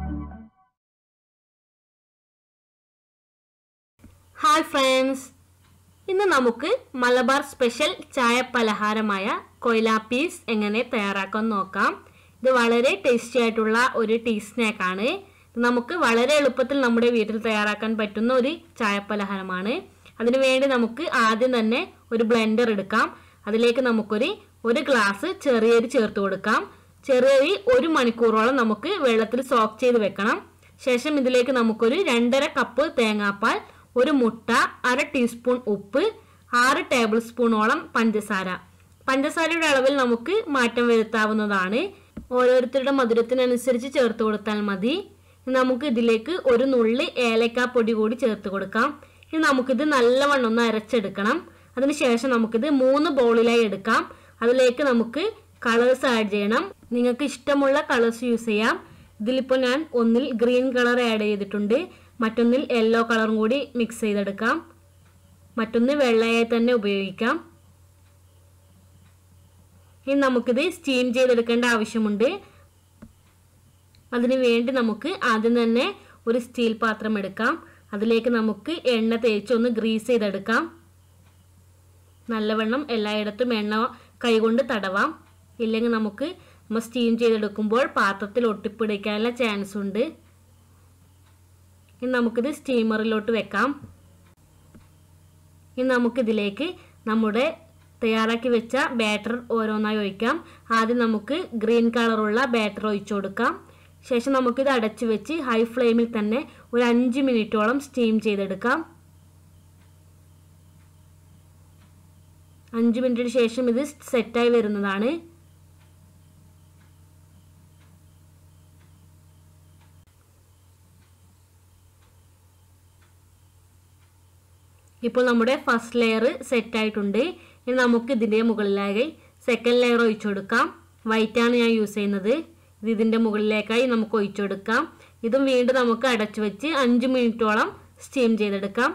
hi friends ഇന്ന് നമുക്ക് Malabar special ചായ പലഹാരമായ കൊയിലാപ്പീസ് എങ്ങനെ തയ്യാറാക്കാൻ നോക്കാം ഇത് വളരെ ടേസ്റ്റി ആയിട്ടുള്ള ഒരു ടീ സ്നാക്കാണ് ഇത് നമുക്ക് വളരെ എളുപ്പത്തിൽ നമ്മുടെ വീട്ടിൽ തയ്യാറാക്കാൻ പറ്റുന്ന ഒരു ചായ പലഹാരമാണ് അതിനു വേണ്ടി നമുക്ക് ആദ്യം തന്നെ ഒരു ബ്ലെൻഡർ എടുക്കാം അതിലേക്ക് നമുക്കൊരു ഒരു ഗ്ലാസ് ചെറിയരി ചേർത്ത് കൊടുക്കാം ചെറിയരി ഒരു മണിക്കൂറോളം നമുക്ക് വെള്ളത്തിൽ സോക്ക് ചെയ്ത് വെക്കണം ശേഷം ഇതിലേക്ക് നമുക്കൊരു രണ്ടര കപ്പ് തേങ്ങാപ്പാൽ ഒരു മുട്ട അര ടീസ്പൂൺ ഉപ്പ് ആറ് ടേബിൾ സ്പൂണോളം പഞ്ചസാര പഞ്ചസാരയുടെ അളവിൽ നമുക്ക് മാറ്റം വരുത്താവുന്നതാണ് ഓരോരുത്തരുടെ മധുരത്തിനനുസരിച്ച് ചേർത്ത് കൊടുത്താൽ മതി ഇനി നമുക്ക് ഇതിലേക്ക് ഒരു നുള്ളി ഏലക്ക പൊടി കൂടി ചേർത്ത് കൊടുക്കാം ഇനി നമുക്കിത് നല്ലവണ്ണം ഒന്ന് അരച്ചെടുക്കണം അതിനുശേഷം നമുക്കിത് മൂന്ന് ബൗളിലായി എടുക്കാം അതിലേക്ക് നമുക്ക് കളേഴ്സ് ആഡ് ചെയ്യണം നിങ്ങൾക്ക് ഇഷ്ടമുള്ള കളേഴ്സ് യൂസ് ചെയ്യാം ഇതിലിപ്പോൾ ഞാൻ ഒന്നിൽ ഗ്രീൻ കളർ ആഡ് ചെയ്തിട്ടുണ്ട് മറ്റൊന്നിൽ യെല്ലോ കളറും കൂടി മിക്സ് ചെയ്തെടുക്കാം മറ്റൊന്ന് വെള്ളയായി തന്നെ ഉപയോഗിക്കാം ഇനി നമുക്കിത് സ്റ്റീം ചെയ്തെടുക്കേണ്ട ആവശ്യമുണ്ട് അതിനു വേണ്ടി നമുക്ക് ആദ്യം തന്നെ ഒരു സ്റ്റീൽ പാത്രം എടുക്കാം അതിലേക്ക് നമുക്ക് എണ്ണ തേച്ച് ഒന്ന് ഗ്രീസ് ചെയ്തെടുക്കാം നല്ലവണ്ണം എല്ലായിടത്തും എണ്ണ കൈകൊണ്ട് തടവാം ഇല്ലെങ്കിൽ നമുക്ക് നമ്മൾ സ്റ്റീം ചെയ്തെടുക്കുമ്പോൾ പാത്രത്തിൽ ഒട്ടിപ്പിടിക്കാനുള്ള ചാൻസ് ഉണ്ട് ഇനി നമുക്കിത് സ്റ്റീമറിലോട്ട് വെക്കാം ഇനി നമുക്കിതിലേക്ക് നമ്മുടെ തയ്യാറാക്കി വെച്ച ബാറ്റർ ഓരോന്നായി ഒഴിക്കാം ആദ്യം നമുക്ക് ഗ്രീൻ കളറുള്ള ബാറ്റർ ഒഴിച്ചു കൊടുക്കാം ശേഷം നമുക്കിത് അടച്ചു വെച്ച് ഹൈ ഫ്ലെയിമിൽ തന്നെ ഒരു അഞ്ച് മിനിറ്റോളം സ്റ്റീം ചെയ്തെടുക്കാം അഞ്ച് മിനിറ്റിന് ശേഷം ഇത് സെറ്റായി വരുന്നതാണ് ഇപ്പോൾ നമ്മുടെ ഫസ്റ്റ് ലെയർ സെറ്റ് ആയിട്ടുണ്ട് ഇനി നമുക്ക് ഇതിൻ്റെ മുകളിലായി സെക്കൻഡ് ലെയർ ഒഴിച്ചു കൊടുക്കാം വൈറ്റാണ് ഞാൻ യൂസ് ചെയ്യുന്നത് ഇത് ഇതിൻ്റെ മുകളിലേക്കായി നമുക്ക് ഒഴിച്ചു കൊടുക്കാം ഇതും വീണ്ടും നമുക്ക് അടച്ചു വെച്ച് അഞ്ച് മിനിറ്റോളം സ്റ്റീം ചെയ്തെടുക്കാം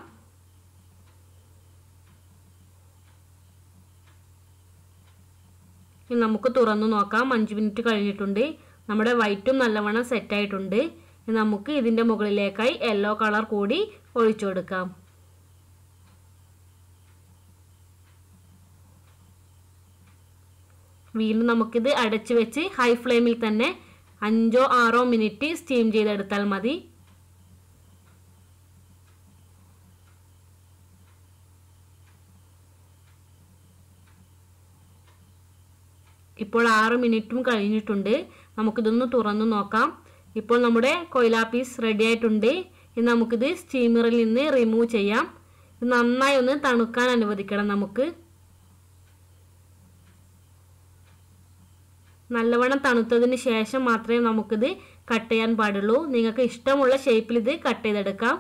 ഇനി നമുക്ക് തുറന്നു നോക്കാം അഞ്ച് മിനിറ്റ് കഴിഞ്ഞിട്ടുണ്ട് നമ്മുടെ വൈറ്റും നല്ലവണ്ണം സെറ്റായിട്ടുണ്ട് ഇനി നമുക്ക് ഇതിൻ്റെ മുകളിലേക്കായി യെല്ലോ കളർ കൂടി ഒഴിച്ചു കൊടുക്കാം വീണ്ടും നമുക്കിത് അടച്ചു വെച്ച് ഹൈ ഫ്ലെയിമിൽ തന്നെ അഞ്ചോ ആറോ മിനിറ്റ് സ്റ്റീം ചെയ്തെടുത്താൽ മതി ഇപ്പോൾ ആറ് മിനിറ്റും കഴിഞ്ഞിട്ടുണ്ട് നമുക്കിതൊന്ന് തുറന്നു നോക്കാം ഇപ്പോൾ നമ്മുടെ കൊയിലാ പീസ് റെഡി ആയിട്ടുണ്ട് ഇനി നമുക്കിത് സ്റ്റീമറിൽ നിന്ന് റിമൂവ് ചെയ്യാം ഇത് നന്നായി ഒന്ന് തണുക്കാൻ അനുവദിക്കണം നമുക്ക് നല്ലവണ്ണം തണുത്തതിന് ശേഷം മാത്രമേ നമുക്കിത് കട്ട് ചെയ്യാൻ പാടുള്ളൂ നിങ്ങൾക്ക് ഇഷ്ടമുള്ള ഷേപ്പിൽ ഇത് കട്ട് ചെയ്തെടുക്കാം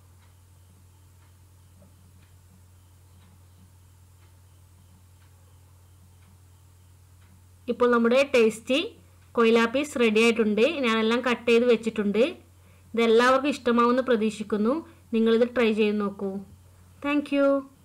ഇപ്പോൾ നമ്മുടെ ടേസ്റ്റി കൊയിലാ പീസ് റെഡി ആയിട്ടുണ്ട് ഞാനെല്ലാം കട്ട് ചെയ്ത് വെച്ചിട്ടുണ്ട് ഇതെല്ലാവർക്കും ഇഷ്ടമാവുമെന്ന് പ്രതീക്ഷിക്കുന്നു നിങ്ങളിത് ട്രൈ ചെയ്ത് നോക്കൂ താങ്ക്